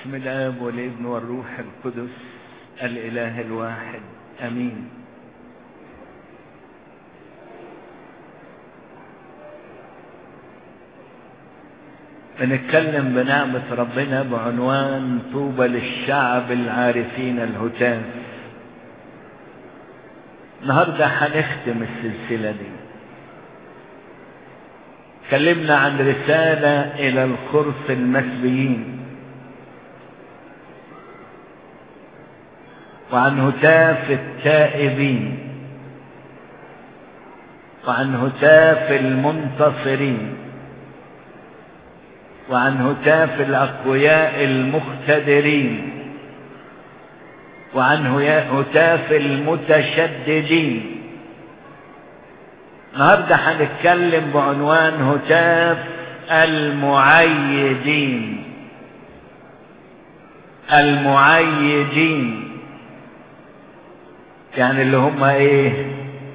باسم الاب والابن والروح القدس الاله الواحد امين بنتكلم بنعمة ربنا بعنوان طوبى للشعب العارفين الهتاف النهاردة هنختم السلسلة دي اتكلمنا عن رسالة إلى الخرص المسبيين وعن هتاف التائبين وعن هتاف المنتصرين وعن هتاف الأقوياء المقتدرين وعن هتاف المتشددين النهارده هنتكلم بعنوان هتاف المعيدين المعيدين يعني اللي هم ايه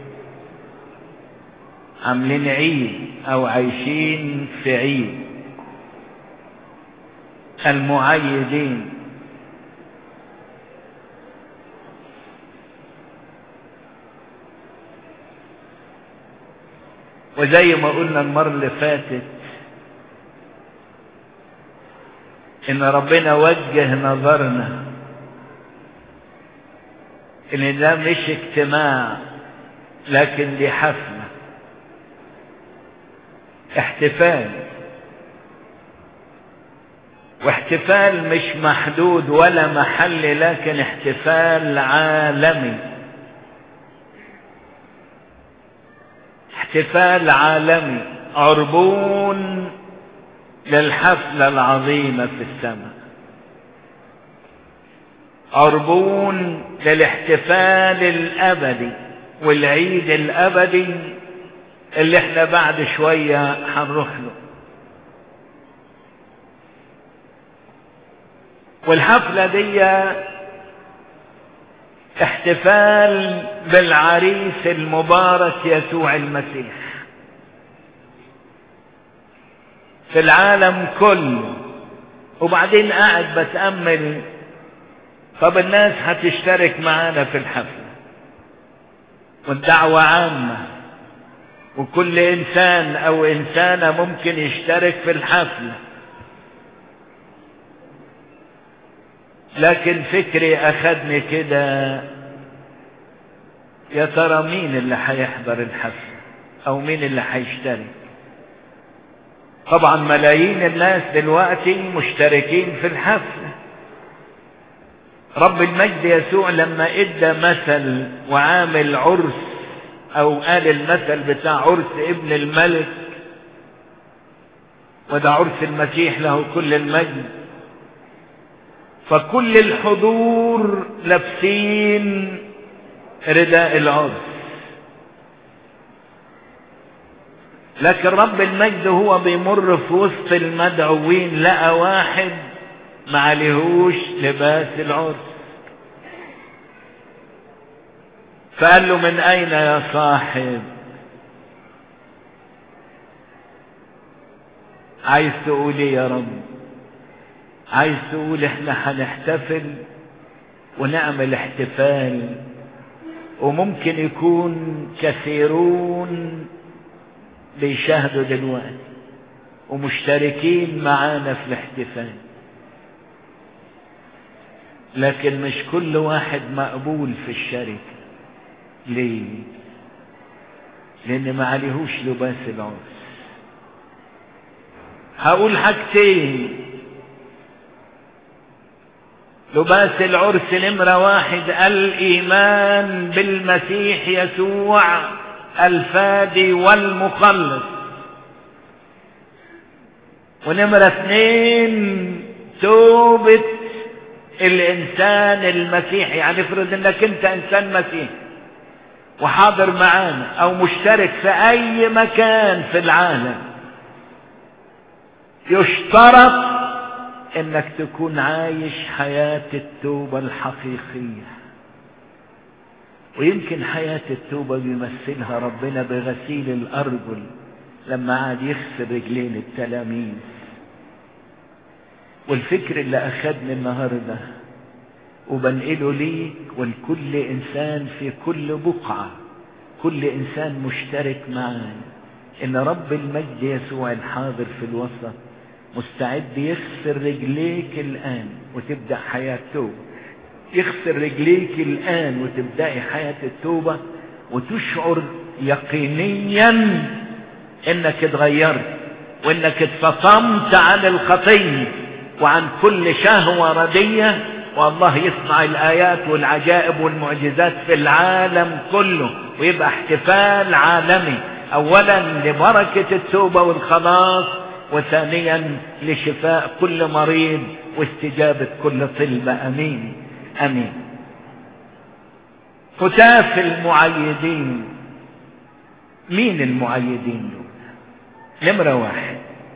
عاملين عيد او عايشين في عيد المعيدين وزي ما قلنا المرة اللي فاتت ان ربنا وجه نظرنا ان ده مش اجتماع لكن دي حفلة احتفال واحتفال مش محدود ولا محلي لكن احتفال عالمي احتفال عالمي عربون للحفلة العظيمة في السماء عربون للاحتفال الأبدي والعيد الأبدي اللي احنا بعد شوية هنروح له والحفلة دي احتفال بالعريس المبارك يسوع المسيح في العالم كله وبعدين قاعد بتأمل طب الناس هتشترك معانا في الحفلة والدعوة عامة وكل إنسان أو إنسانة ممكن يشترك في الحفلة لكن فكري أخدني كده يا ترى مين اللي هيحضر الحفلة أو مين اللي هيشترك طبعا ملايين الناس دلوقتي مشتركين في الحفلة رب المجد يسوع لما ادى مثل وعامل عرس او قال المثل بتاع عرس ابن الملك وده عرس المسيح له كل المجد فكل الحضور لابسين رداء العرس لكن رب المجد هو بيمر في وسط المدعوين لقى واحد ما عليهوش لباس العرس فقال له من اين يا صاحب عايز تقول ايه يا رب عايز تقول احنا هنحتفل ونعمل احتفال وممكن يكون كثيرون بيشاهدوا دلوقتي ومشتركين معانا في الاحتفال لكن مش كل واحد مقبول في الشركة ليه لان ما عليهوش لباس العرس هقول حاجتين لباس العرس نمرة واحد الإيمان بالمسيح يسوع الفادي والمخلص ونمرة اثنين توبة الإنسان المسيحي يعني افرض انك انت انسان مسيحي وحاضر معانا او مشترك في اي مكان في العالم يشترط انك تكون عايش حياة التوبة الحقيقية ويمكن حياة التوبة بيمثلها ربنا بغسيل الأرجل لما قعد يغسل رجلين التلاميذ والفكر اللي اخدني النهارده وبنقله ليك ولكل انسان في كل بقعه كل انسان مشترك معانا ان رب المجد يسوع الحاضر في الوسط مستعد يغسل رجليك الان وتبدا حياه توبه يغسل رجليك الان وتبداي حياه التوبه وتشعر يقينيا انك اتغيرت وانك اتفطمت عن الخطيه وعن كل شهوه رديه والله يصنع الايات والعجائب والمعجزات في العالم كله ويبقى احتفال عالمي اولا لبركه التوبه والخلاص وثانيا لشفاء كل مريض واستجابه كل طلبه امين امين هتاف المعيدين مين المعيدين دول نمرة واحد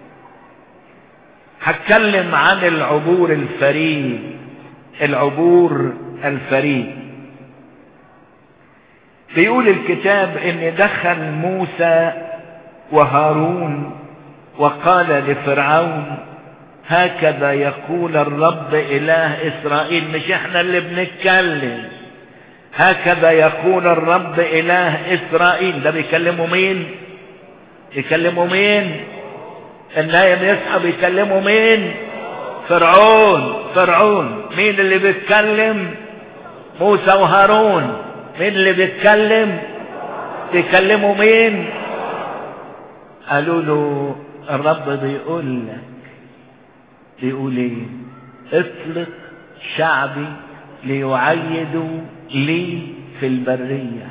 هتكلم عن العبور الفريد العبور الفريد بيقول الكتاب ان دخل موسى وهارون وقال لفرعون هكذا يقول الرب اله اسرائيل مش احنا اللي بنتكلم هكذا يقول الرب اله اسرائيل ده بيكلموا مين يكلموا مين النايم يصحى بيكلموا مين فرعون فرعون مين اللي بيتكلم موسى وهارون مين اللي بيتكلم بيكلموا مين قالوا له الرب بيقول لك بيقول ايه اطلق شعبي ليعيدوا لي في البرية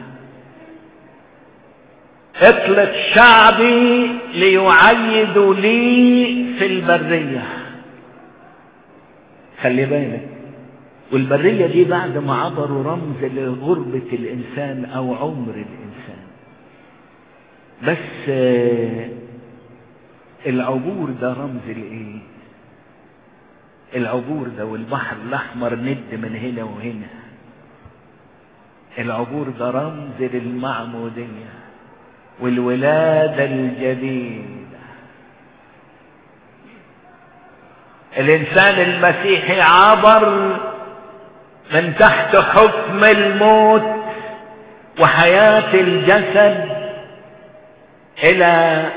اطلق شعبي ليعيدوا لي في البرية خلي بالك والبرية دي بعد ما عبروا رمز لغربة الإنسان أو عمر الإنسان بس العبور ده رمز لإيه العبور ده والبحر الأحمر ند من هنا وهنا العبور ده رمز للمعمودية والولادة الجديدة الإنسان المسيحي عبر من تحت حكم الموت وحياة الجسد إلى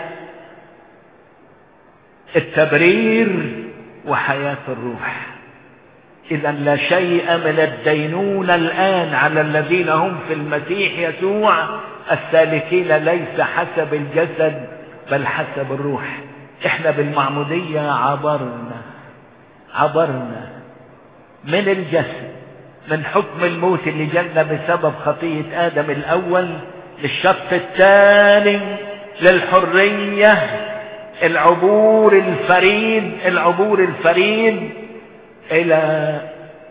التبرير وحياة الروح إذا لا شيء من الدينونة الآن على الذين هم في المسيح يسوع السالكين ليس حسب الجسد بل حسب الروح احنا بالمعمودية عبرنا عبرنا من الجسد من حكم الموت اللي جالنا بسبب خطية آدم الأول للشط الثاني للحرية العبور الفريد العبور الفريد إلى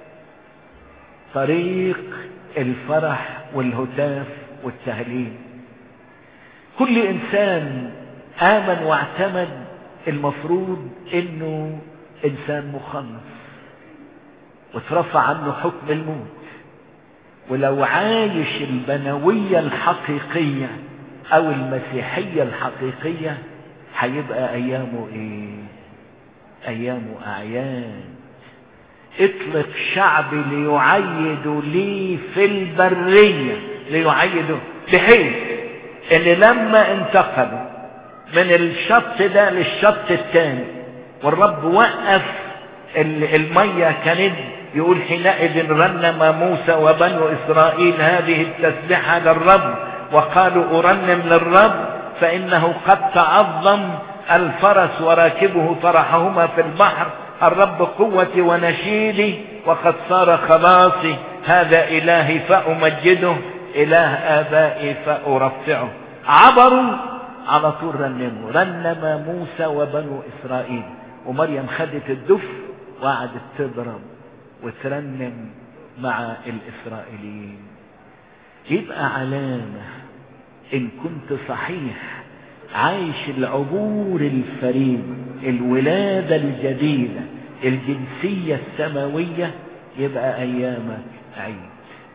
طريق الفرح والهتاف والتهليل كل إنسان آمن واعتمد المفروض إنه إنسان مخلص واترفع عنه حكم الموت ولو عايش البنوية الحقيقية او المسيحية الحقيقية هيبقى ايامه ايه ايامه اعياد اطلق شعبي ليعيدوا لي في البرية ليعيدوا بحيث ان لما انتقلوا من الشط ده للشط الثاني والرب وقف المية كانت يقول حينئذ رنم موسى وبنو إسرائيل هذه التسبحة للرب وقالوا أرنم للرب فإنه قد تعظم الفرس وراكبه فرحهما في البحر الرب قوتي ونشيدي وقد صار خلاصي هذا إلهي فأمجده إله آبائي فأرفعه عبروا على طول رنموا رنم موسى وبنو إسرائيل ومريم خدت الدف وقعدت تضرب وترنم مع الإسرائيليين يبقى علامة إن كنت صحيح عايش العبور الفريد الولادة الجديدة الجنسية السماوية يبقى أيامك عيد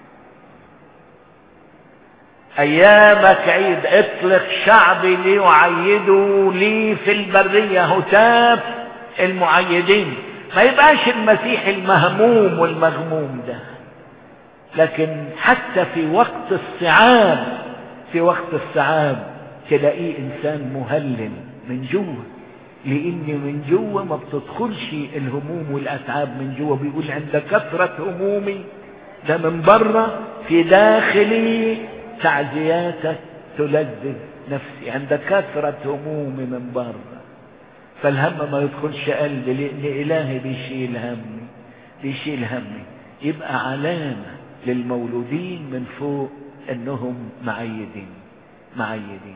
أيامك عيد اطلق شعبي ليعيدوا لي في البرية هتاف المعيدين ما يبقاش المسيح المهموم والمغموم ده لكن حتى في وقت الصعاب في وقت الصعاب تلاقيه انسان مهلل من جوه لان من جوه ما بتدخلش الهموم والاتعاب من جوه بيقول عند كثرة همومي ده من بره في داخلي تعزياتك تلذذ نفسي عند كثرة همومي من بره فالهم ما يدخلش قلبي لان الهي بيشيل همي بيشيل همي يبقى علامة للمولودين من فوق انهم معيدين معيدين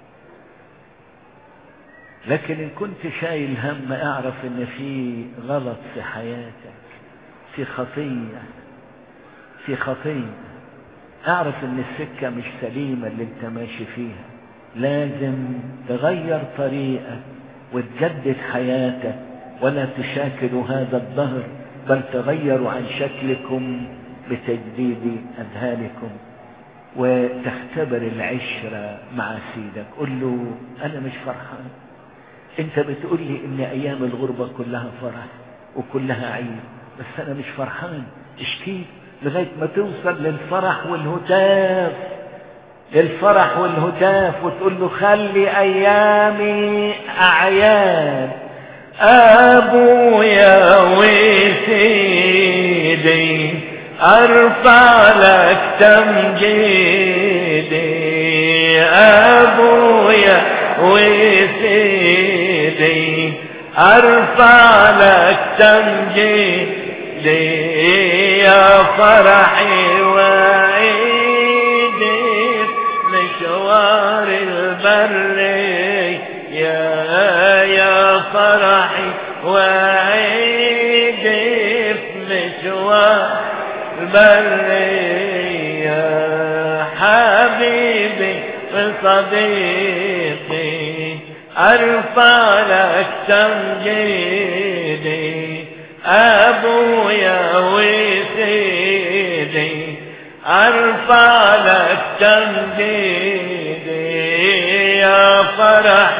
لكن ان كنت شايل هم اعرف ان في غلط في حياتك في خطية في خطية اعرف ان السكة مش سليمة اللي انت ماشي فيها لازم تغير طريقك وتجدد حياتك ولا تشاكلوا هذا الدهر بل تغيروا عن شكلكم بتجديد اذهانكم وتختبر العشرة مع سيدك قل له انا مش فرحان انت بتقول لي ان ايام الغربة كلها فرح وكلها عيد بس انا مش فرحان اشكي لغاية ما توصل للفرح والهتاف للفرح والهتاف وتقول له خلي ايامي اعياد ابويا وسيدي ارفع لك تمجيدي ابويا وسيدي ارفع لك تمجيدي يا فرحي وعيدي مشوار البر يا يا فرحي وعيدي مشوار البر يا حبيبي صديقي ارفع لك تمجيدي ابويا وسيدي ارفع لك تمجيدي يا فرح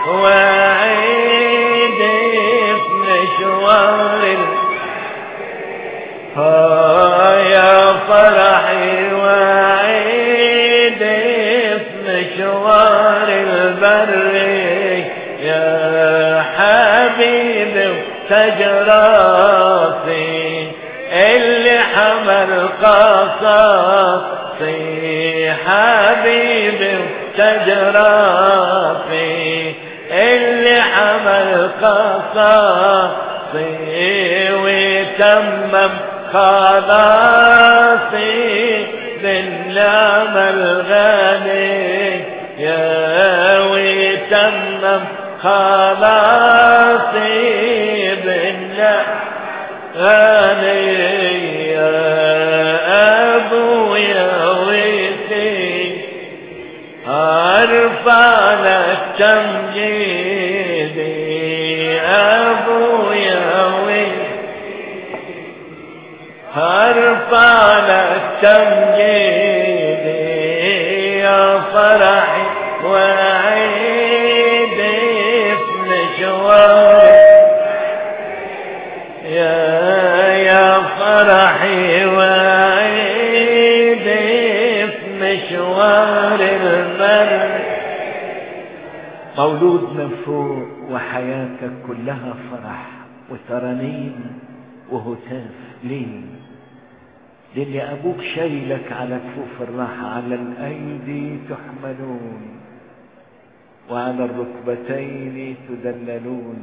وعيدي في مشوار ها يا فرحي وعيدي في مشوار البر يا حبيبي تجراسي اللي حمل قصاصي حبيبي تجراسي اللي حمل قصاصي وتمم خلاصي بالنعمة الغني يا وتمم خلاصي بالنعمة غني يا أبويا ويتي أرفع لك تمجيدي أبويا ويتي هرفع لك تمجيدي يا فرحي وعيدي في مشوار يا يا فرحي وعيدي في مشوار المر مولود من فوق وحياتك كلها فرح وترانيم وهتاف ليه لان ابوك شايلك على كفوف الراحة على الايدي تحملون وعلى الركبتين تدللون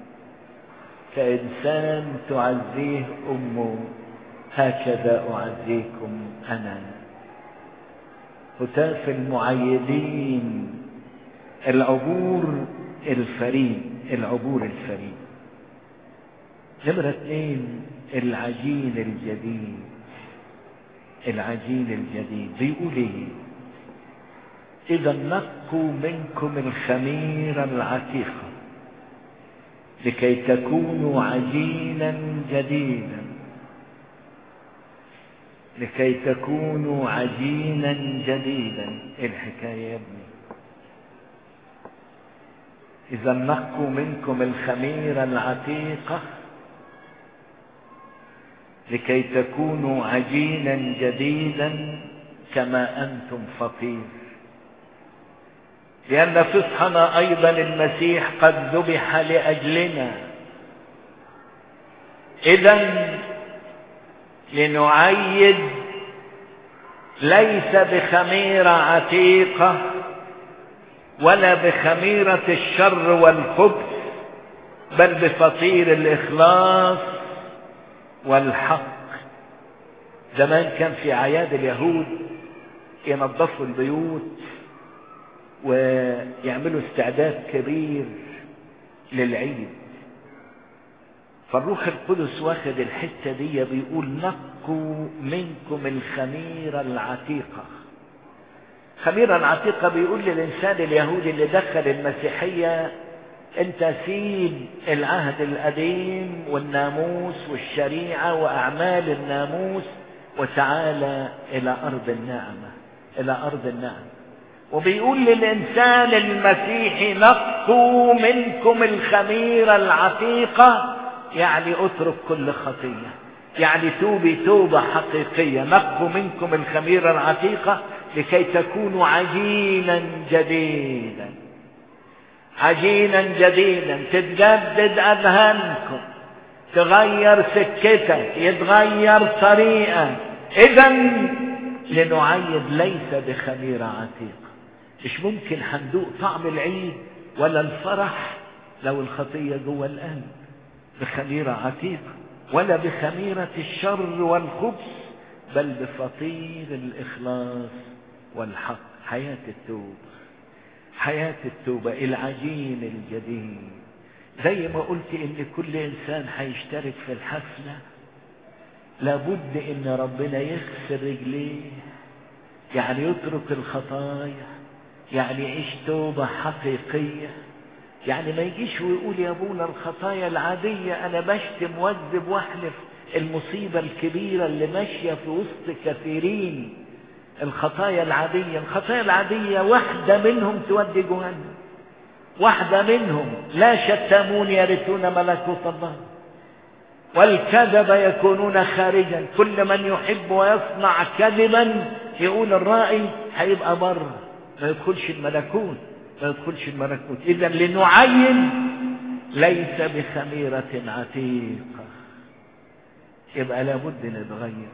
كانسان تعزيه امه هكذا اعزيكم انا هتاف المعيدين العبور الفريد العبور الفريد نمرة اثنين العجين الجديد العجين الجديد بيقول ايه اذا نقوا منكم الخمير العتيقة لكي تكونوا عجينا جديدا لكي تكونوا عجينا جديدا ايه الحكاية يا ابني اذا نقوا منكم الخمير العتيقة لكي تكونوا عجينا جديدا كما أنتم فطير لأن فصحنا أيضا المسيح قد ذبح لأجلنا إذا لنعيد ليس بخميرة عتيقة ولا بخميرة الشر والخبث بل بفطير الإخلاص والحق زمان كان في أعياد اليهود ينظفوا البيوت ويعملوا استعداد كبير للعيد فالروح القدس واخد الحتة دي بيقول نقوا منكم الخميرة العتيقة خميرة العتيقة بيقول للإنسان اليهودي اللي دخل المسيحية انت سيب العهد القديم والناموس والشريعة وأعمال الناموس وتعالى إلى أرض النعمة إلى أرض النعمة وبيقول للإنسان المسيحي نقوا منكم الخميرة العتيقة يعني اترك كل خطية يعني توبي توبة حقيقية نقوا منكم الخميرة العتيقة لكي تكونوا عجينا جديدا عجينا جديدا تتجدد أذهانكم تغير سكتك يتغير طريقة إذا لنعيد ليس بخميرة عتيقة مش ممكن هندوق طعم العيد ولا الفرح لو الخطية جوه القلب بخميرة عتيقة ولا بخميرة الشر والخبث بل بفطير الإخلاص والحق حياة التوبة حياة التوبة العجين الجديد زي ما قلت ان كل انسان هيشترك في الحفلة لابد ان ربنا يغسل رجليه يعني يترك الخطايا يعني يعيش توبة حقيقية يعني ما يجيش ويقول يا ابونا الخطايا العادية انا بشتم واكذب واحلف المصيبة الكبيرة اللي ماشية في وسط كثيرين الخطايا العادية الخطايا العادية واحدة منهم تودي جهنم واحدة منهم لا شتامون يرثون ملكوت الله والكذب يكونون خارجا كل من يحب ويصنع كذبا يقول الرائي هيبقى بره ما يدخلش الملكوت ما يدخلش الملكوت اذا لنعين ليس بخميرة عتيقة يبقى لابد نتغير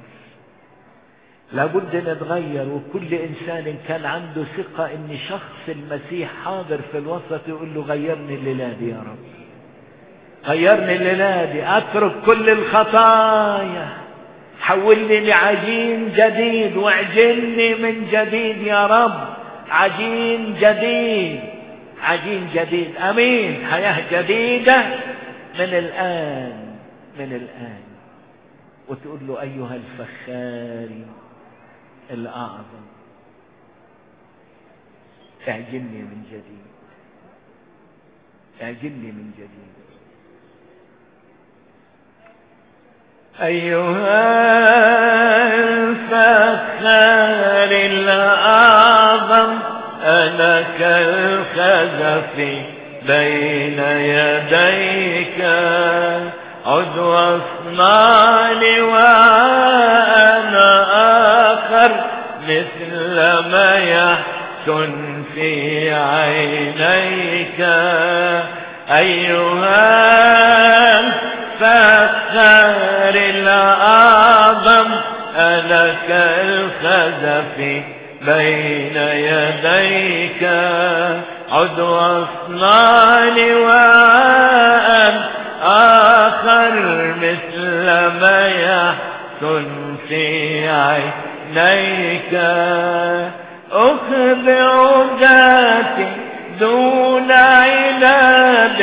لابد نتغير وكل انسان كان عنده ثقة ان شخص المسيح حاضر في الوسط يقول له غيرني الليلة دي يا رب غيرني الليلة دي اترك كل الخطايا حولني لعجين جديد واعجلني من جديد يا رب عجين جديد عجين جديد امين حياة جديدة من الان من الان وتقول له ايها الفخاري الأعظم اعجلني من جديد اعجلني من جديد أيها الفخار الأعظم أنا كالخزف بين يديك عد واصنع لي وأنا آخر مثل ما يحسن في عينيك أيها الفخار الأعظم أنا كالخزف بين يديك عد واصنع لي وأنا آخر مثل ما يحسن في عينيك أخضع ذاتي دون عناد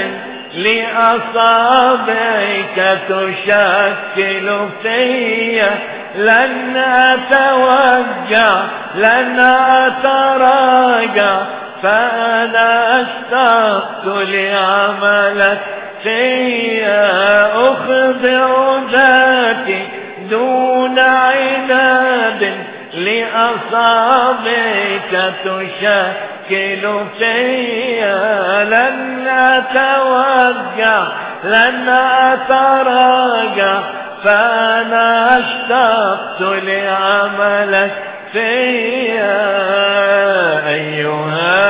لأصابعك تشكل فيا لن أتوجع لن أتراجع فأنا أشتقت لعملك فيا أخضع ذاتي دون عناد لأصابعك تشكل فيا لن أتوجع لن أتراجع فأنا اشتقت لعملك فيا أيها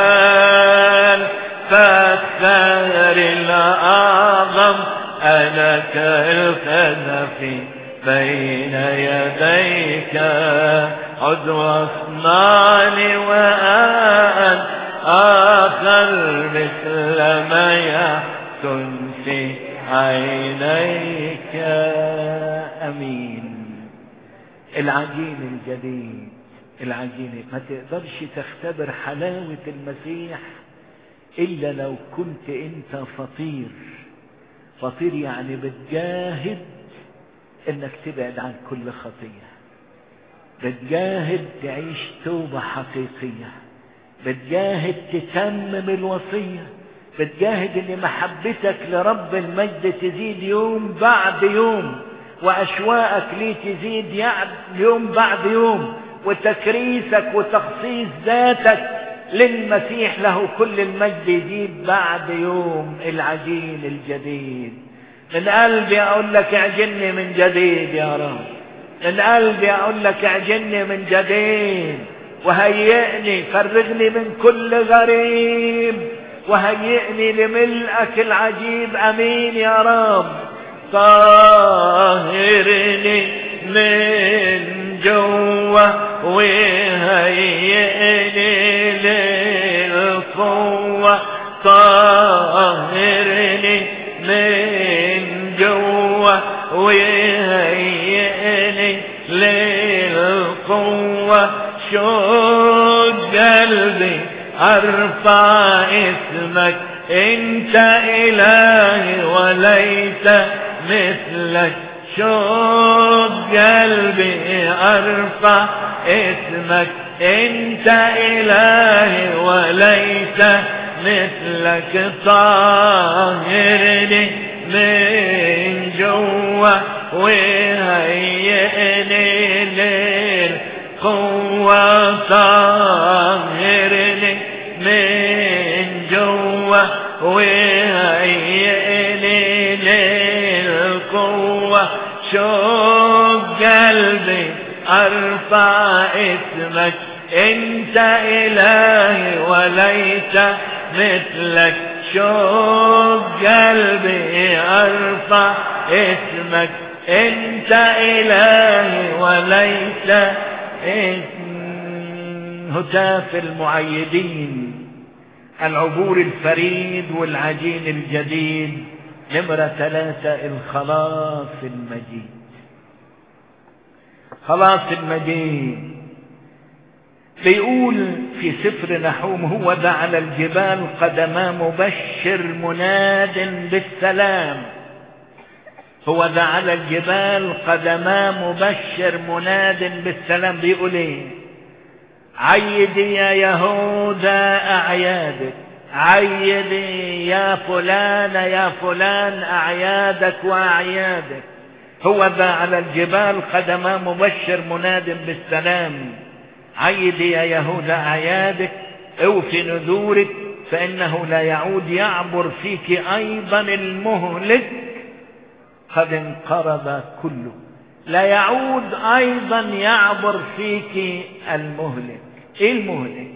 الفتار الأعظم أنا كالخنف بين يديك عد واصنعني وأن آخر مثل ما يحسن في عينيك أمين العجين الجديد العجين ما تقدرش تختبر حلاوة المسيح إلا لو كنت أنت فطير فطير يعني بتجاهد انك تبعد عن كل خطية بتجاهد تعيش توبة حقيقية بتجاهد تتمم الوصية بتجاهد ان محبتك لرب المجد تزيد يوم بعد يوم واشواقك ليه تزيد يوم بعد يوم وتكريسك وتخصيص ذاتك للمسيح له كل المجد يزيد بعد يوم العجين الجديد من قلبي اقول لك اعجني من جديد يا رب من قلبي اقول لك اعجني من جديد وهيئني فرغني من كل غريب وهيئني لملئك العجيب امين يا رب طهرني من جوه وهيئني للقوة طهرني من جوه وهيئني للقوة شوق قلبي ارفع اسمك انت الهي وليس مثلك شوق قلبي ارفع اسمك انت الهي وليس مثلك طاهرني من جوا وهيئني للقوة طاهرني من جوا وهيئني للقوة شوق قلبي ارفع اسمك انت الهي وليس مثلك شوق قلبي ارفع اسمك انت الهي وليس هتاف المعيدين العبور الفريد والعجين الجديد نمرة ثلاثة الخلاص المجيد خلاص المجيد بيقول في سفر نحوم هو ذا على الجبال قدما مبشر مناد بالسلام هو ذا على الجبال قدما مبشر مناد بالسلام بيقول ايه عيدي يا يهوذا اعيادك عيدي يا فلان يا فلان اعيادك واعيادك هو ذا على الجبال قدما مبشر مناد بالسلام عيدي يا يهوذا اعيادك اوفي نذورك فانه لا يعود يعبر فيك ايضا المهلك قد انقرض كله لا يعود ايضا يعبر فيك المهلك ايه المهلك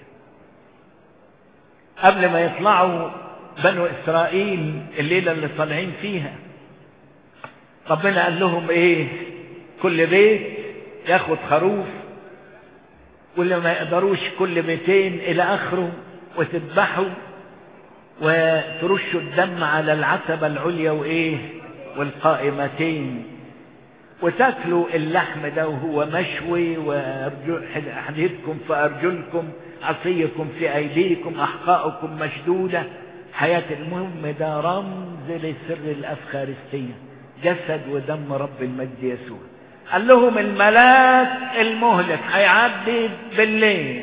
قبل ما يطلعوا بنو اسرائيل الليله اللي طالعين فيها ربنا قال لهم ايه كل بيت ياخد خروف واللي ما يقدروش كل بيتين الى اخره وتذبحوا وترشوا الدم على العتبة العليا وايه والقائمتين وتاكلوا اللحم ده وهو مشوي وحديدكم في ارجلكم عصيكم في ايديكم احقاؤكم مشدودة حياة المهم ده رمز لسر الافخارستية جسد ودم رب المجد يسوع قال لهم الملاك المهلك هيعدي بالليل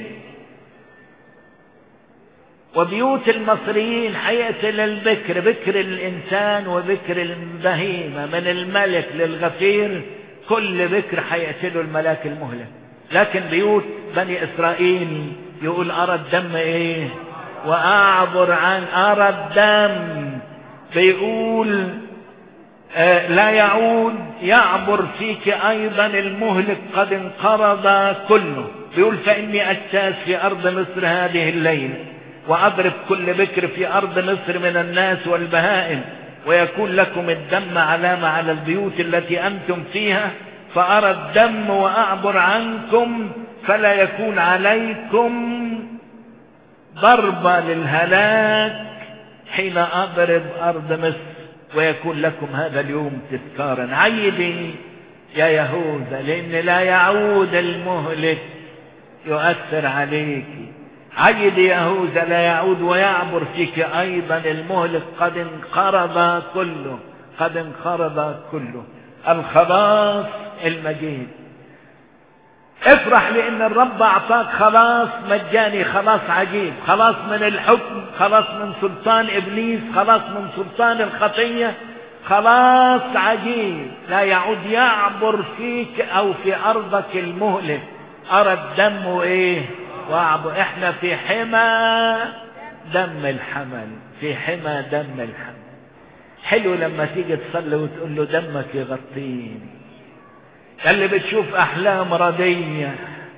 وبيوت المصريين هيقتل البكر بكر الانسان وبكر البهيمه من الملك للغفير كل بكر هيقتله الملاك المهلك لكن بيوت بني اسرائيل يقول ارى الدم ايه واعبر عن ارى الدم بيقول آه لا يعود يعبر فيك ايضا المهلك قد انقرض كله بيقول فاني اجتاز في ارض مصر هذه الليله واضرب كل بكر في ارض مصر من الناس والبهائم ويكون لكم الدم علامه على البيوت التي انتم فيها فارى الدم واعبر عنكم فلا يكون عليكم ضربه للهلاك حين اضرب ارض مصر ويكون لكم هذا اليوم تذكارا عيدي يا يهوذا لان لا يعود المهلك يؤثر عليك عيد يهوذا لا يعود ويعبر فيك ايضا المهلك قد انقرض كله قد انقرض كله الخلاص المجيد افرح لان الرب اعطاك خلاص مجاني خلاص عجيب خلاص من الحكم خلاص من سلطان ابليس خلاص من سلطان الخطيه خلاص عجيب لا يعود يعبر فيك او في ارضك المهلك ارى الدم وايه واعبر احنا في حمى دم الحمل في حمى دم الحمل حلو لما تيجي تصلي وتقول له دمك يغطيني اللي بتشوف احلام ردية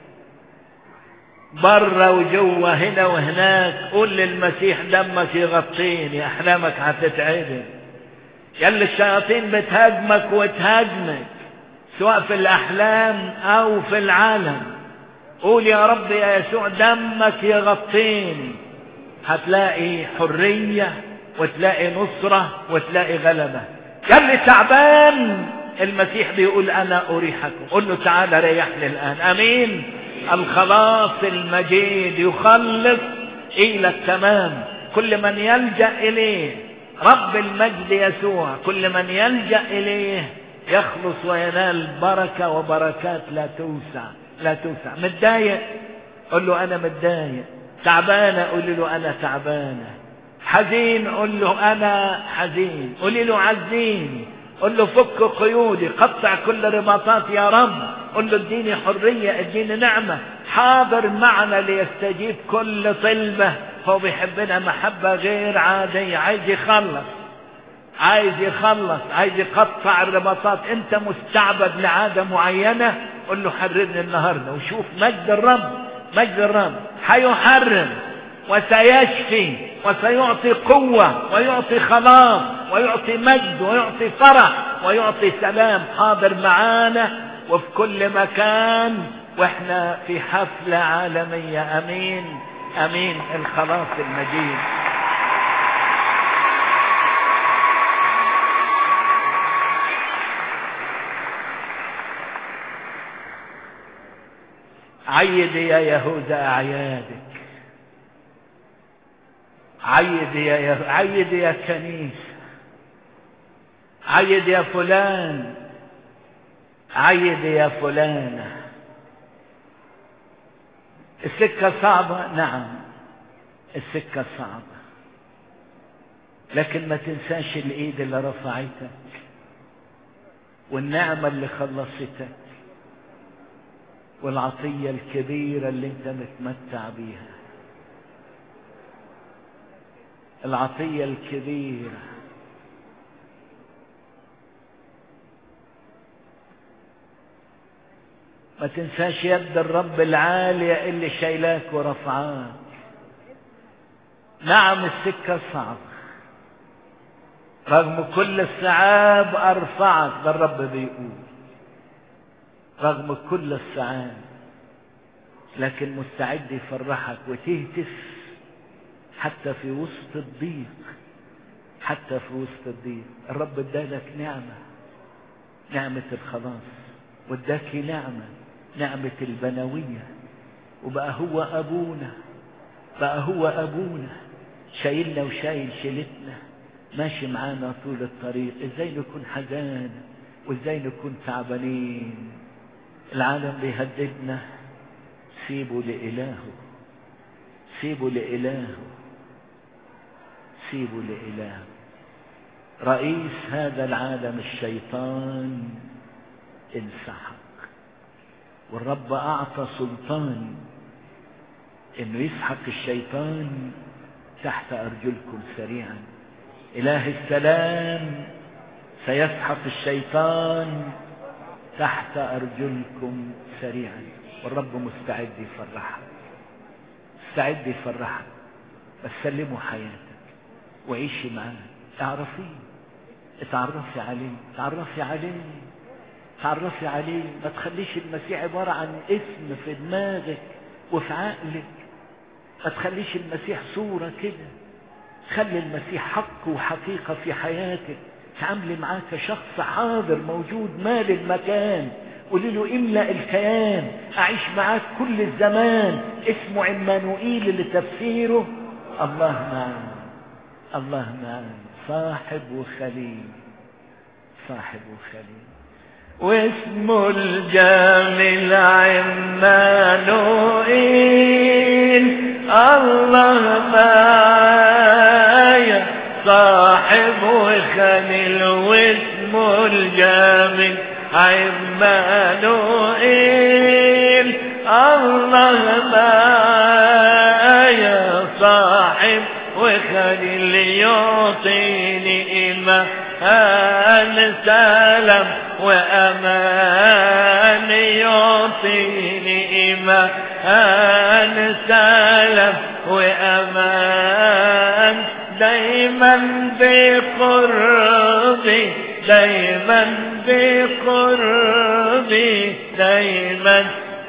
برا وجوا هنا وهناك قول للمسيح دمك يغطيني احلامك هتتعدل يلي الشياطين بتهاجمك وتهاجمك سواء في الاحلام او في العالم قول يا رب يا يسوع دمك يغطيني هتلاقي حرية وتلاقي نصرة وتلاقي غلبة يلي تعبان المسيح بيقول انا اريحكم قل له تعالى ريحني الان امين الخلاص المجيد يخلص الى التمام كل من يلجا اليه رب المجد يسوع كل من يلجا اليه يخلص وينال بركه وبركات لا توسع لا توسع متضايق قل له انا متضايق تعبانه قول له انا تعبانه حزين قل له انا حزين قولي له عزيني قل له فك قيودي قطع كل رباطات يا رب قل له اديني حرية اديني نعمة حاضر معنا ليستجيب كل طلبة هو بيحبنا محبة غير عادية عايز يخلص عايز يخلص عايز يقطع الرباطات انت مستعبد لعادة معينة قل له حررني النهاردة وشوف مجد الرب مجد الرب حيحرر وسيشفي وسيعطي قوة ويعطي خلاص ويعطي مجد ويعطي فرح ويعطي سلام حاضر معانا وفي كل مكان واحنا في حفلة عالمية امين امين الخلاص المجيد عيد يا يهوذا اعيادك عيد يا يه... عيد يا كنيسة عيد يا فلان عيد يا فلانة السكة صعبة نعم السكة صعبة لكن ما تنساش الايد اللي رفعتك والنعمة اللي خلصتك والعطية الكبيرة اللي انت متمتع بيها العطية الكبيرة ما تنساش يد الرب العالية اللي شايلاك ورفعاك نعم السكة صعبة رغم كل الصعاب أرفعك ده الرب بيقول رغم كل الصعاب لكن مستعد يفرحك وتهتف حتى في وسط الضيق حتى في وسط الضيق الرب ادالك نعمة نعمة الخلاص واداك نعمة نعمة البنوية وبقى هو أبونا بقى هو أبونا شايلنا وشايل شيلتنا ماشي معانا طول الطريق ازاي نكون حزان وازاي نكون تعبانين العالم بيهددنا سيبوا لإلهه سيبوا لإلهه سيبوا لإلهه رئيس هذا العالم الشيطان انسحق والرب أعطى سلطان إنه يسحق الشيطان تحت أرجلكم سريعا إله السلام سيسحق الشيطان تحت أرجلكم سريعا والرب مستعد يفرحك مستعد يفرحك بس سلموا حياتك وعيشي معاه اعرفيه اتعرفي عليه اتعرفي عليه اتعرفي عليه ما تخليش المسيح عبارة عن اسم في دماغك وفي عقلك ما تخليش المسيح صورة كده خلي المسيح حق وحقيقة في حياتك تعاملي معاه كشخص حاضر موجود مال المكان قولي له املأ الكيان اعيش معاك كل الزمان اسمه عمانوئيل اللي تفسيره الله معانا الله معانا صاحب وخليل صاحب وخليل واسمه الجامل عمانوئيل الله معايا صاحب وخليل واسمه الجامل عمانوئيل الله معايا صاحب وخليل يعطيني إيمان سلام وأمان يعطيني إيمان سلام وأمان دايما بقربي دايما بقربي دايما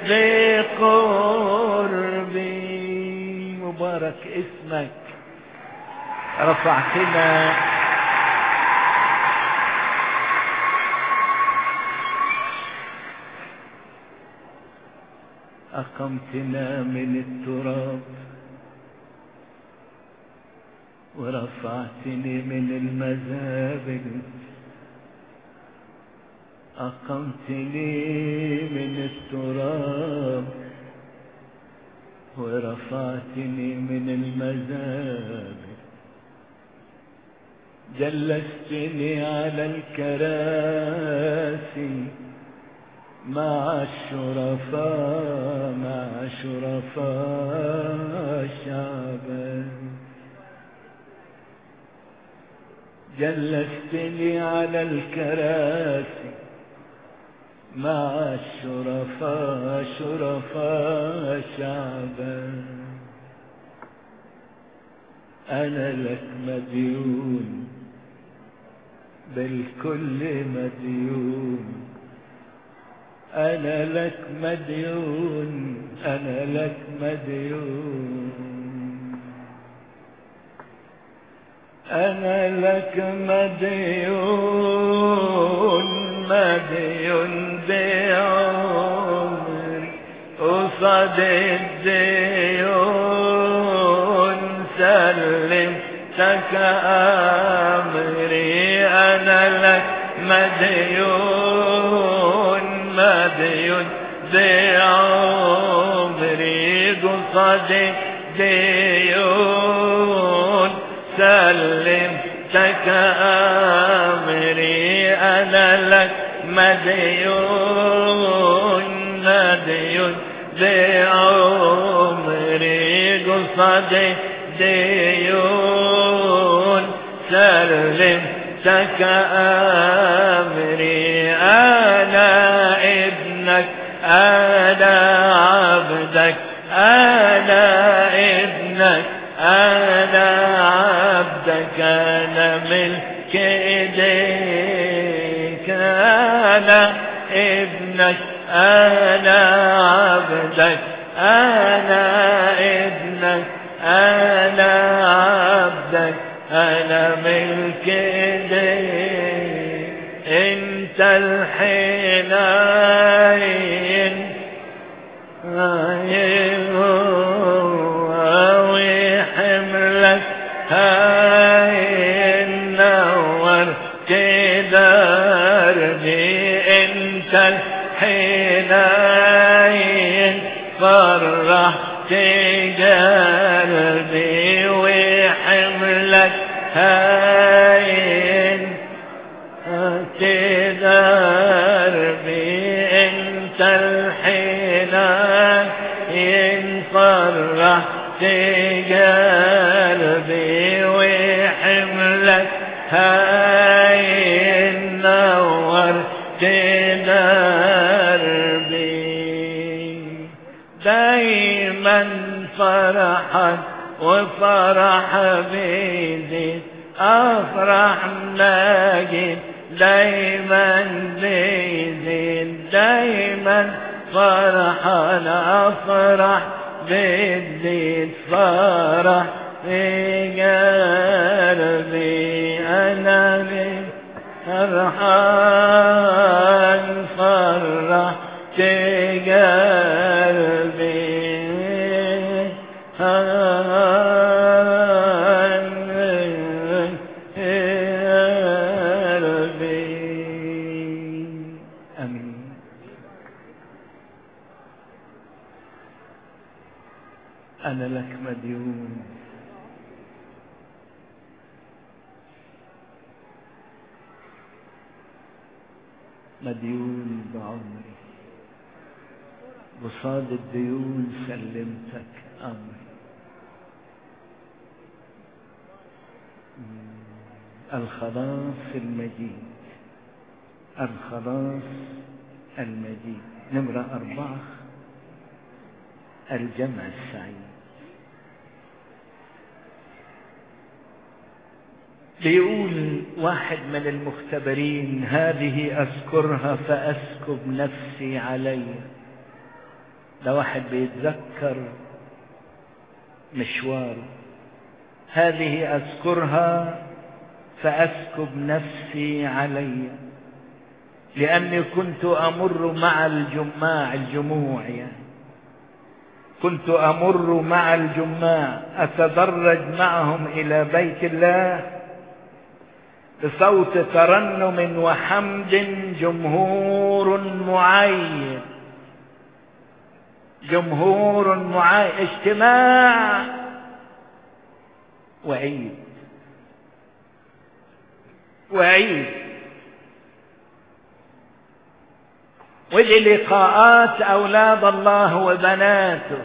بقربي مبارك اسمك رفعتنا أقمتنا من التراب ورفعتني من المزابل أقمتني من التراب ورفعتني من المزابل جلستني على الكراسي مع الشرفاء مع شرفاء الشعب جلستني على الكراسي مع الشرفاء شرفاء شعبا أنا لك مديون بالكل مديون أنا لك مديون أنا لك مديون أنا لك مديون مديون بعمري قصد الديون سلمتك أمري أنا لك مديون مديون بعمري قصد الديون سلمتك أمري أنا لك مديون مديون بعمري قصد ديون سلمتك أمري أنا ابنك أنا عبدك أنا ابنك أنا عبدك أنا ملك إيديك أنا ابنك أنا عبدك أنا ابنك أنا عبدك أنا ملك إيديك أنت الحنين وحملك هاي النور تدربي انت الحنين فرحت قلبي وحملك هاين تدربي انت الحنين فرحت قلبي وحملك هاين دربي دايما فرحا وفرح بيزيد افرح ناجد دايما بيزيد دايما فرحا افرح بيزيد فرح في قلبي انا لي فرحان فرح في قلبي امين انا لك مديون مديون بعمري بصاد الديون سلمتك امري الخلاص المجيد الخلاص المجيد نمرة أربعة الجمع السعيد بيقول واحد من المختبرين هذه أذكرها فأسكب نفسي علي ده واحد بيتذكر مشواره هذه أذكرها فأسكب نفسي علي لأني كنت أمر مع الجماع الجموع يعني كنت أمر مع الجماع أتدرج معهم إلى بيت الله بصوت ترنم وحمد جمهور معين جمهور معين اجتماع وعيد وعيد ودي لقاءات أولاد الله وبناته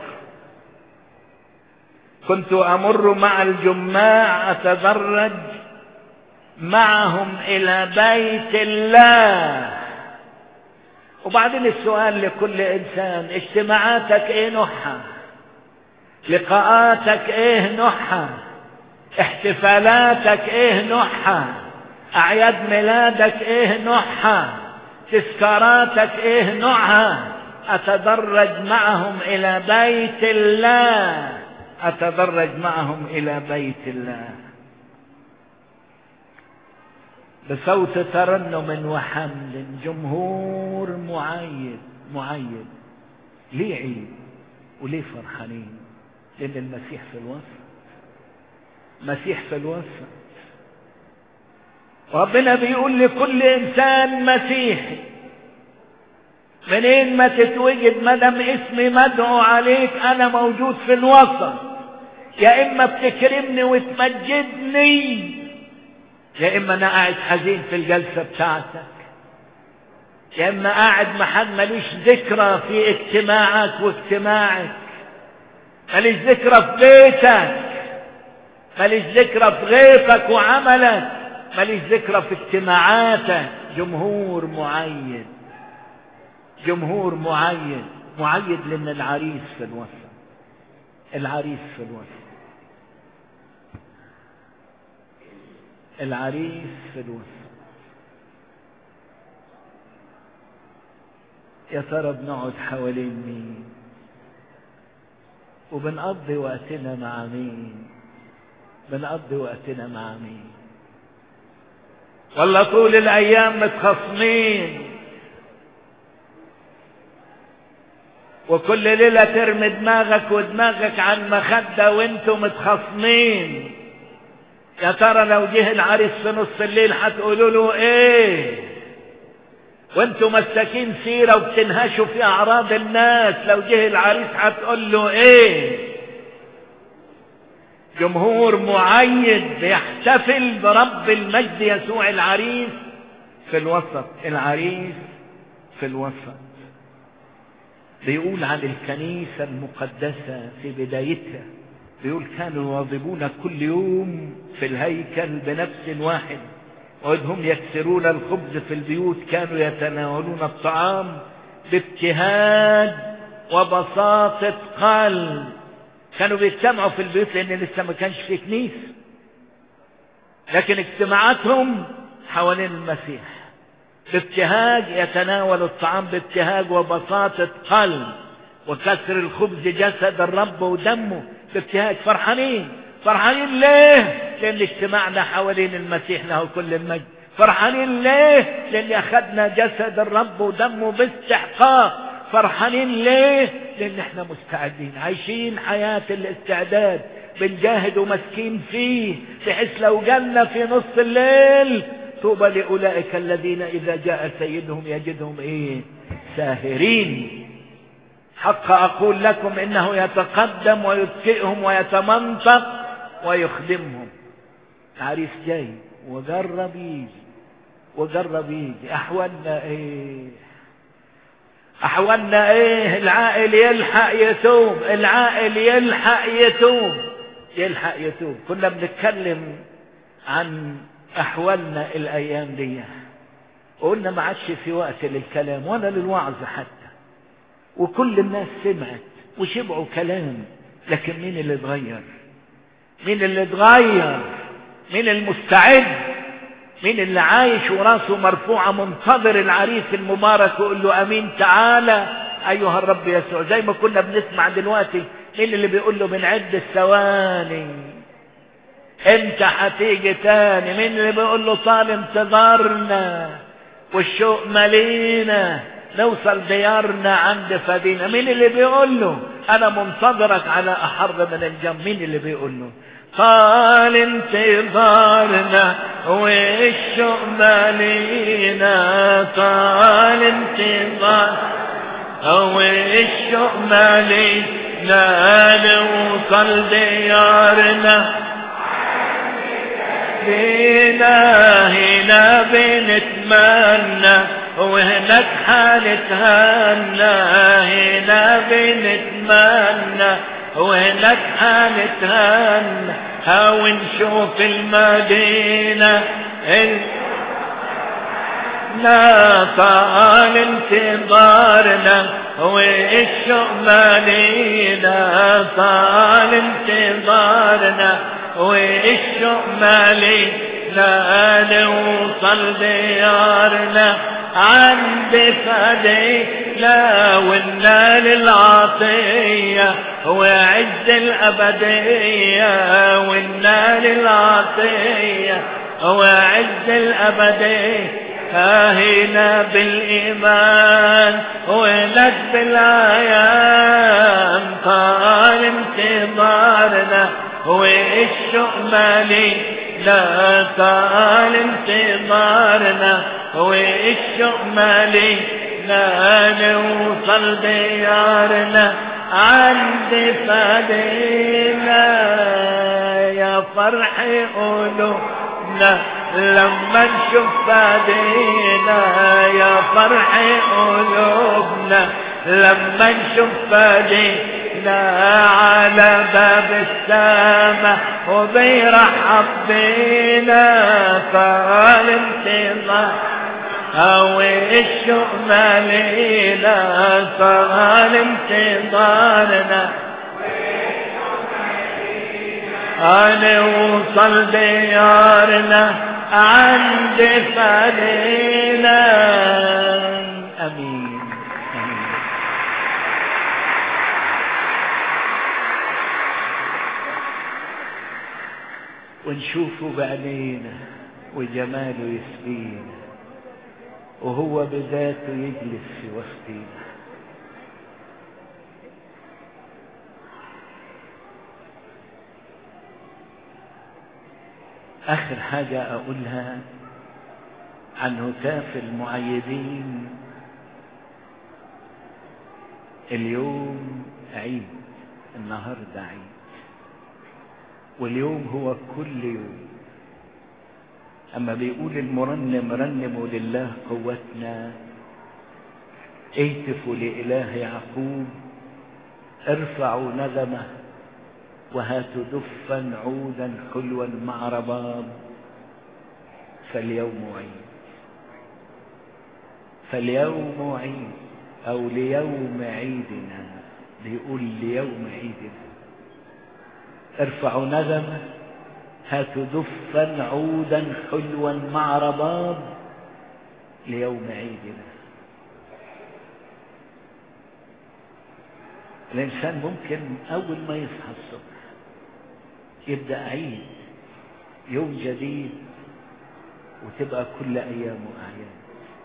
كنت أمر مع الجماع أتدرج معهم إلى بيت الله وبعدين السؤال لكل إنسان اجتماعاتك إيه نوعها لقاءاتك إيه نوعها احتفالاتك إيه نوعها أعياد ميلادك إيه نوعها تذكاراتك إيه نوعها أتدرج معهم إلى بيت الله أتدرج معهم إلى بيت الله بصوت ترنم وحمد جمهور معين معين ليه عيد وليه فرحانين لأن المسيح في الوسط مسيح في الوسط ربنا بيقول لكل إنسان مسيحي منين ما تتوجد مدام اسمي مدعو عليك أنا موجود في الوسط يا إما بتكرمني وتمجدني يا إما أنا قاعد حزين في الجلسة بتاعتك يا إما قاعد محد ماليش ذكرى في اجتماعك واجتماعك ماليش ذكرى في بيتك ماليش ذكرى في غيفك وعملك ماليش ذكرى في اجتماعاتك جمهور معين جمهور معين معين لأن العريس في الوسط العريس في الوسط العريس في الوسط يا ترى بنقعد حوالين مين وبنقضي وقتنا مع مين بنقضي وقتنا مع مين ولا طول الايام متخصمين وكل ليلة ترمي دماغك ودماغك عن مخدة وانتم متخصمين يا ترى لو جه العريس في نص الليل هتقولوا له ايه وانتم مساكين سيرة وبتنهشوا في اعراض الناس لو جه العريس هتقول له ايه جمهور معين بيحتفل برب المجد يسوع العريس في الوسط العريس في الوسط بيقول عن الكنيسة المقدسة في بدايتها بيقول كانوا يواظبون كل يوم في الهيكل بنفس واحد وإذ هم يكسرون الخبز في البيوت كانوا يتناولون الطعام بابتهاج وبساطة قلب كانوا بيجتمعوا في البيوت لأن لسه ما كانش في كنيسة لكن اجتماعاتهم حوالين المسيح بابتهاج يتناول الطعام بابتهاج وبساطة قلب وكسر الخبز جسد الرب ودمه بابتهاج فرحانين فرحانين ليه لان اجتماعنا حوالين المسيح له كل المجد فرحانين ليه لان اخذنا جسد الرب ودمه باستحقاق فرحانين ليه لان احنا مستعدين عايشين حياة الاستعداد بنجاهد ومسكين فيه بحيث لو جالنا في نص الليل طوبى لاولئك الذين اذا جاء سيدهم يجدهم ايه ساهرين حق اقول لكم انه يتقدم ويتكئهم ويتمنطق ويخدمهم عريس جاي وجرب يجي وجرب يجي احوالنا ايه احوالنا ايه العائل يلحق يتوب العائل يلحق يتوب يلحق يتوب كنا بنتكلم عن احوالنا الايام دي وقلنا ما عادش في وقت للكلام ولا للوعظ حتى وكل الناس سمعت وشبعوا كلام لكن مين اللي اتغير مين اللي اتغير مين المستعد مين اللي عايش وراسه مرفوعة منتظر العريس المبارك ويقول له امين تعالى ايها الرب يسوع زي ما كنا بنسمع دلوقتي مين اللي بيقول له بنعد الثواني انت هتيجي تاني مين اللي بيقول له طال انتظارنا والشوق ملينا نوصل ديارنا عند فدينا مين اللي بيقول له انا منتظرك على احر من الجم مين اللي بيقول له طال انتظارنا والشوق مالينا طال انتظار والشوق مالينا نوصل ديارنا بينا هنا بنتمنى وهناك حنتهنى هنا بنتمنى وهناك حنتهنى هاو نشوف المدينة لا طال انتظارنا والشوق مالينا طال انتظارنا والشوق مالينا نوصل ديارنا عند فدينا والنال العطية وعز الأبدية والنال العطية وعز الأبدية هنا بالإيمان ولك بالعيان طال انتظارنا والشوق مالي لا طال انتظارنا والشوق مالي لا نوصل ديارنا عند فدينا يا فرح قلوبنا لما نشوف فدينا يا فرح قلوبنا لما نشوف فدينا على باب السماء وبيرحب بينا قال انتظار أو الشوق مالينا طال انتظارنا أنا وصل ديارنا عند فدينا أمين أمين ونشوفه بعينينا وجماله يسقينا وهو بذاته يجلس في وسطينا آخر حاجة أقولها عن هتاف المعيدين اليوم عيد النهاردة عيد واليوم هو كل يوم أما بيقول المرنم رنموا لله قوتنا اهتفوا لإله يعقوب ارفعوا نغمة وهاتوا دفا عودا حلوا مع رباب فاليوم عيد فاليوم عيد او ليوم عيدنا بيقول ليوم عيدنا ارفعوا نغمة هاتوا دفا عودا حلوا مع رباب ليوم عيدنا الإنسان ممكن أول ما يصحى الصبح يبدأ عيد يوم جديد وتبقى كل أيامه أعياد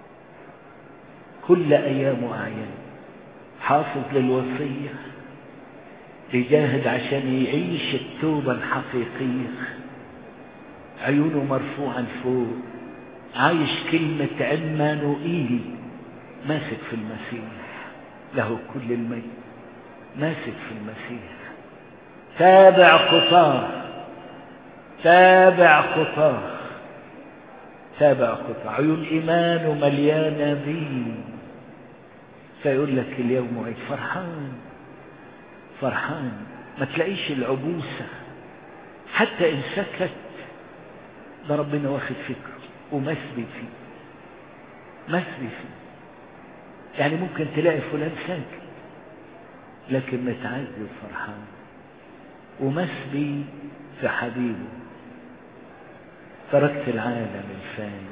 كل أيامه أعياد حافظ للوصية بيجاهد عشان يعيش التوبة الحقيقية عيونه مرفوعة لفوق عايش كلمة عمانوئيل ماسك في المسيح له كل المجد ماسك في المسيح تابع خطاه تابع خطاه تابع خطاه عيون ايمانه مليانه بيه فيقول لك اليوم عيد فرحان فرحان ما تلاقيش العبوسه حتى ان سكت ده ربنا واخد فكره ومسبي فيه مسبي فيه يعني ممكن تلاقي فلان ساكت لكن متعزي وفرحان ومسبي في حبيبه تركت العالم الفاني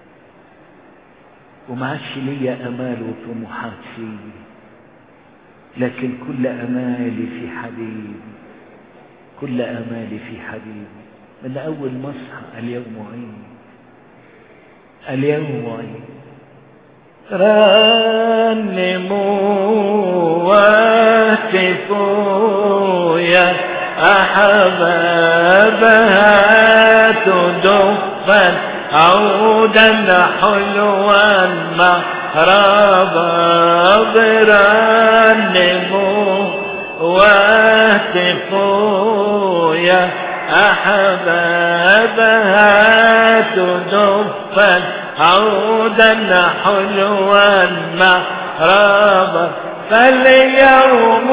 وما عادش ليا امال وطموحات فيه لكن كل امالي في حبيبي كل امالي في حبيبي من اول ما اصحى اليوم عيد اليوم عيد رنموا واتفوا يا أحبابها تدفا عودا حلوا مهربا برنموا واتفوا يا أحبابها تدفا عودا حلوا مهربا فاليوم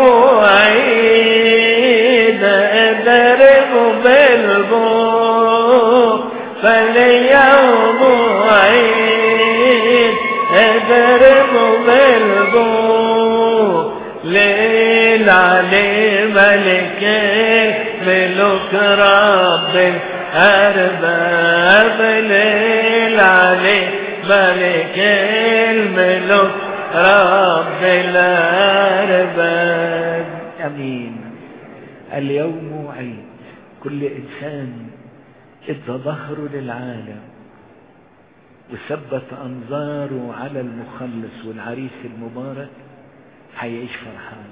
عيد اضرب بالبوق فاليوم عيد اضرب بالبوق ليل علي ملك ملك رب الأرباب ليل علي ملك الملك رب الأرباب امين اليوم عيد كل إنسان ادى ظهره للعالم وثبت أنظاره على المخلص والعريس المبارك هيعيش فرحان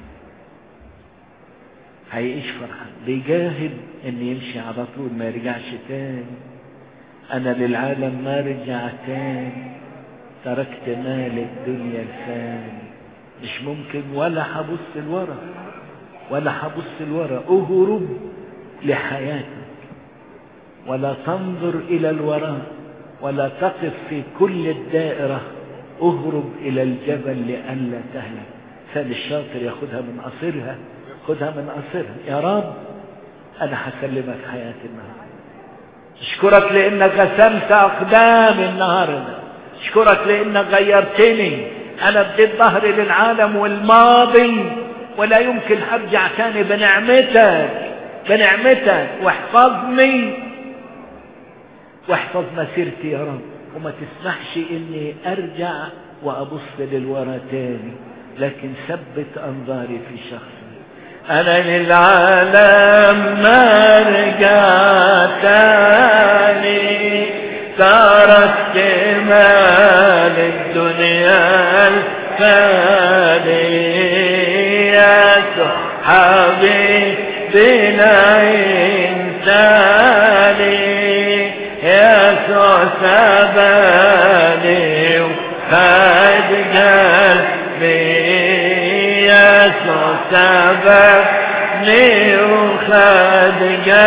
هيعيش فرحان بيجاهد ان يمشي على طول ما يرجعش تاني انا للعالم ما رجع تاني تركت مال الدنيا الفاني مش ممكن ولا هبص لورا ولا هبص لورا اهرب لحياتك ولا تنظر الى الوراء ولا تقف في كل الدائرة اهرب الى الجبل لئلا تهلك سال الشاطر ياخدها من قصرها خدها من قصرها يا رب انا هسلمك حياتي النهارده اشكرك لانك غسلت اقدامي النهارده اشكرك لانك غيرتني انا اديت ظهري للعالم والماضي ولا يمكن ارجع تاني بنعمتك بنعمتك واحفظني واحفظ مسيرتي يا رب وما تسمحش اني ارجع وابص للورا تاني لكن ثبت انظاري في شخصي انا للعالم ما رجعت تاني تركت مال الدنيا الفاني يا صحابي بلا انساني يا سباني وخد قلبي يا سباني وخد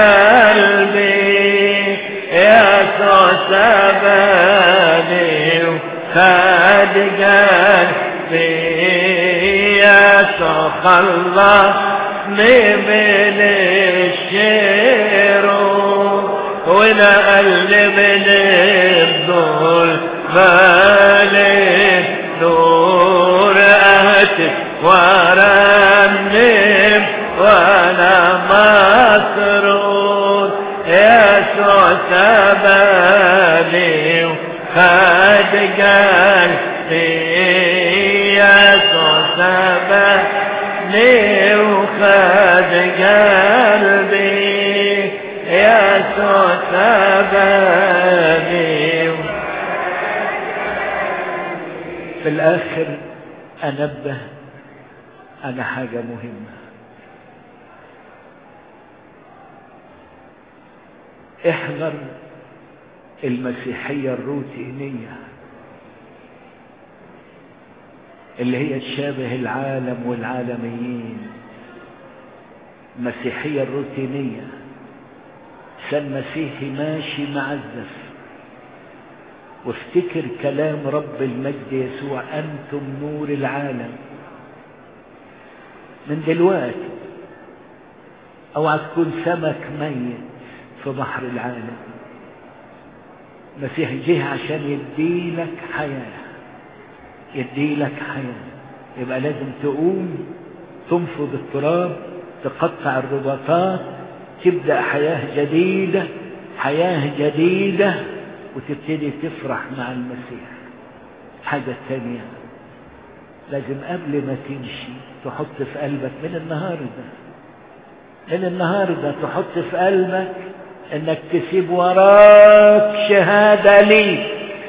قلبي يا سباني وخد قلبي يا خلصني من الشر ولا أقل من الدول مالك نور أهتف ورنم وأنا مسرور يسوع سباني وخد قلبي يسوع سباني وخد قلبي يسوع سباني في الآخر أنبه على حاجة مهمة احذر المسيحية الروتينية اللي هي تشابه العالم والعالميين المسيحية الروتينية سن مسيحي ماشي معزف وافتكر كلام رب المجد يسوع أنتم نور العالم من دلوقتي اوعى تكون سمك ميت في بحر العالم المسيح جه عشان يديلك حياة يديلك حياة يبقى لازم تقوم تنفض التراب تقطع الرباطات تبدأ حياة جديدة حياة جديدة وتبتدي تفرح مع المسيح حاجة ثانية لازم قبل ما تمشي تحط في قلبك من النهارده من النهارده تحط في قلبك انك تسيب وراك شهاده ليك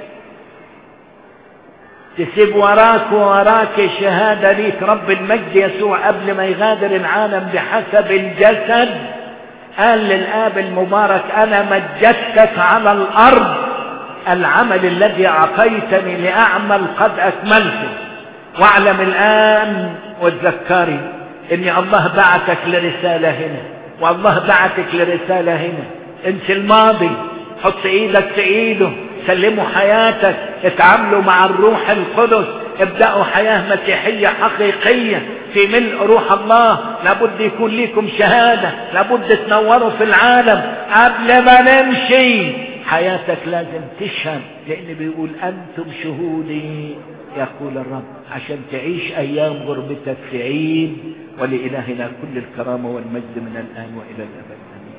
تسيب وراك وراك شهاده ليك رب المجد يسوع قبل ما يغادر العالم بحسب الجسد قال للاب المبارك انا مجدتك على الارض العمل الذي اعطيتني لاعمل قد اكملته واعلم الان وتذكري ان الله بعتك لرسالة هنا والله بعتك لرسالة هنا انسى الماضي حط ايدك في ايده سلموا حياتك اتعاملوا مع الروح القدس ابدأوا حياة مسيحية حقيقية في ملء روح الله لابد يكون لكم شهادة لابد تنوروا في العالم قبل ما نمشي حياتك لازم تشهد لان بيقول انتم شهودي يقول الرب عشان تعيش ايام غربتك في عيد ولإلهنا كل الكرامة والمجد من الآن وإلى الأبد آمين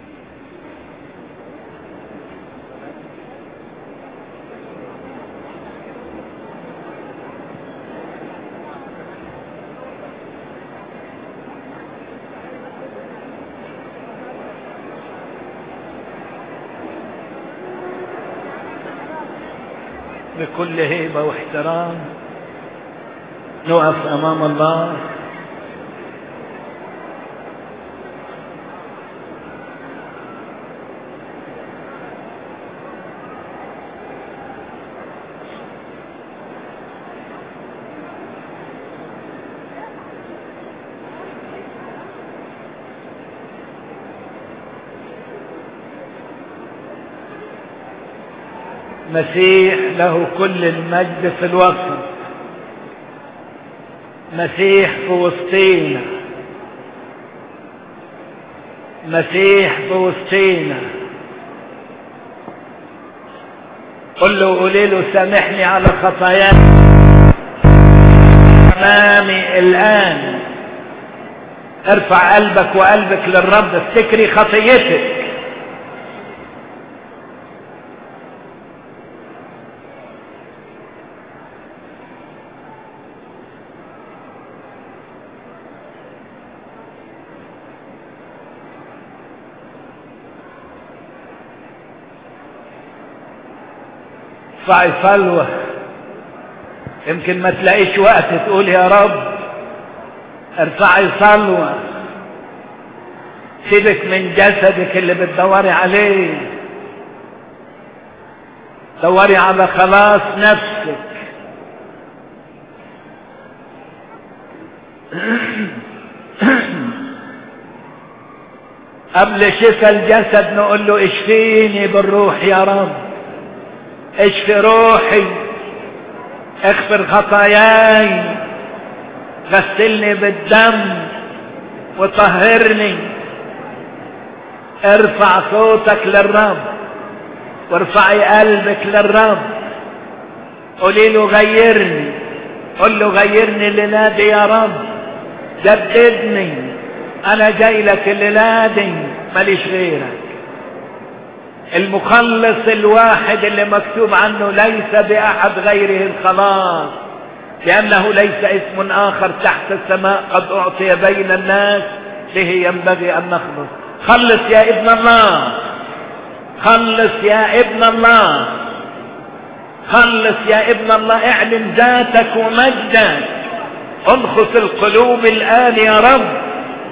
بكل هيبة واحترام نقف أمام الله مسيح له كل المجد في الوسط مسيح في وسطينا مسيح في وسطينا قل له قولي له سامحني على خطاياي امامي الان ارفع قلبك وقلبك للرب افتكري خطيتك ارفعي صلوة يمكن ما تلاقيش وقت تقول يا رب ارفعي صلوة سيبك من جسدك اللي بتدوري عليه دوري على خلاص نفسك قبل شفى الجسد نقول له اشفيني بالروح يا رب اشفي روحي اغفر خطاياي غسلني بالدم وطهرني ارفع صوتك للرب وارفعي قلبك للرب قولي له غيرني قل له غيرني الليلة دي يا رب جددني انا جاي لك الليلة دي ماليش غيرك المخلص الواحد اللي مكتوب عنه ليس بأحد غيره الخلاص لأنه ليس اسم آخر تحت السماء قد أعطي بين الناس به ينبغي أن نخلص خلص يا ابن الله خلص يا ابن الله خلص يا ابن الله اعلن ذاتك ومجدك انخص القلوب الآن يا رب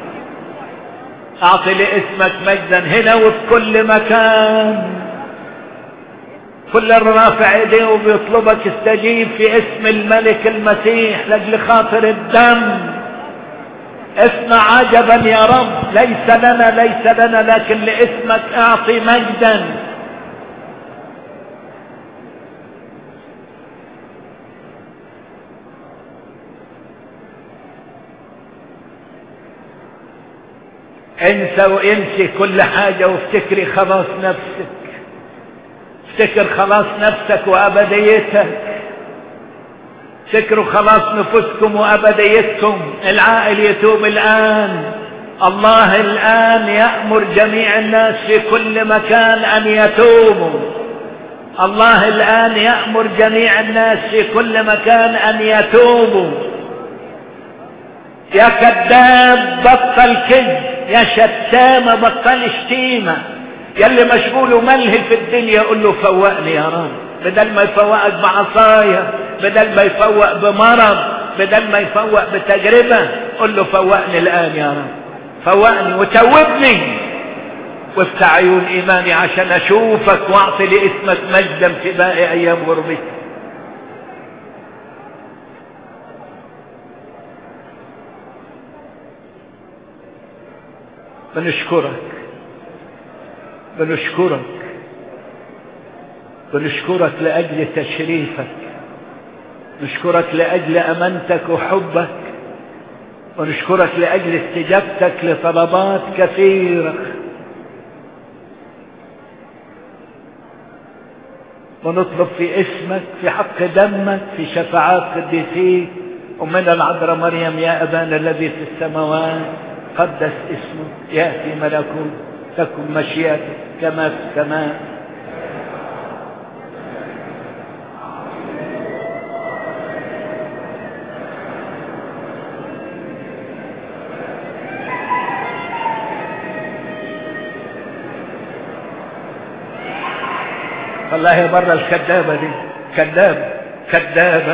اعطي لاسمك مجدا هنا وفي كل مكان كل الرافع ايديه وبيطلبك استجيب في اسم الملك المسيح لاجل خاطر الدم اصنع عجبا يا رب ليس لنا ليس لنا لكن لاسمك اعطي مجدا انسى وانسي كل حاجة وافتكري خلاص نفسك افتكر خلاص نفسك وابديتك افتكروا خلاص نفوسكم وابديتكم العائل يتوب الان الله الان يأمر جميع الناس في كل مكان ان يتوبوا الله الان يأمر جميع الناس في كل مكان ان يتوبوا يا كذاب بطل كذب يا شتامة بطل شتيمة يا اللي مشغول وملهي في الدنيا قول له فوقني يا رب بدل ما يفوقك بعصاية بدل ما يفوق بمرض بدل ما يفوق بتجربة قول له فوقني الآن يا رب فوقني وتوبني وافتح عيون إيماني عشان أشوفك واعطي لاسمك مجدا في باقي أيام غربتي بنشكرك بنشكرك بنشكرك لأجل تشريفك نشكرك لأجل أمانتك وحبك ونشكرك لأجل استجابتك لطلبات كثيرة ونطلب في اسمك في حق دمك في شفاعات قديسيك أمنا العذراء مريم يا أبانا الذي في السماوات قدس اسمك يأتي ملكوت تكن مشيئتك كما في السماء والله بره الكذابة دي كذابة كذابة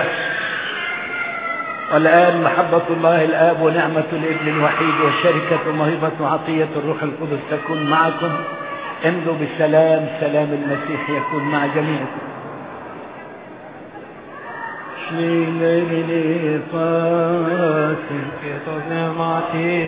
والآن محبة الله الآب ونعمة الابن الوحيد وشركة وموهبة وعطية الروح القدس تكون معكم امضوا بالسلام سلام المسيح يكون مع جميعكم Schnee, Lili, Fatin, Ketos, Nematin,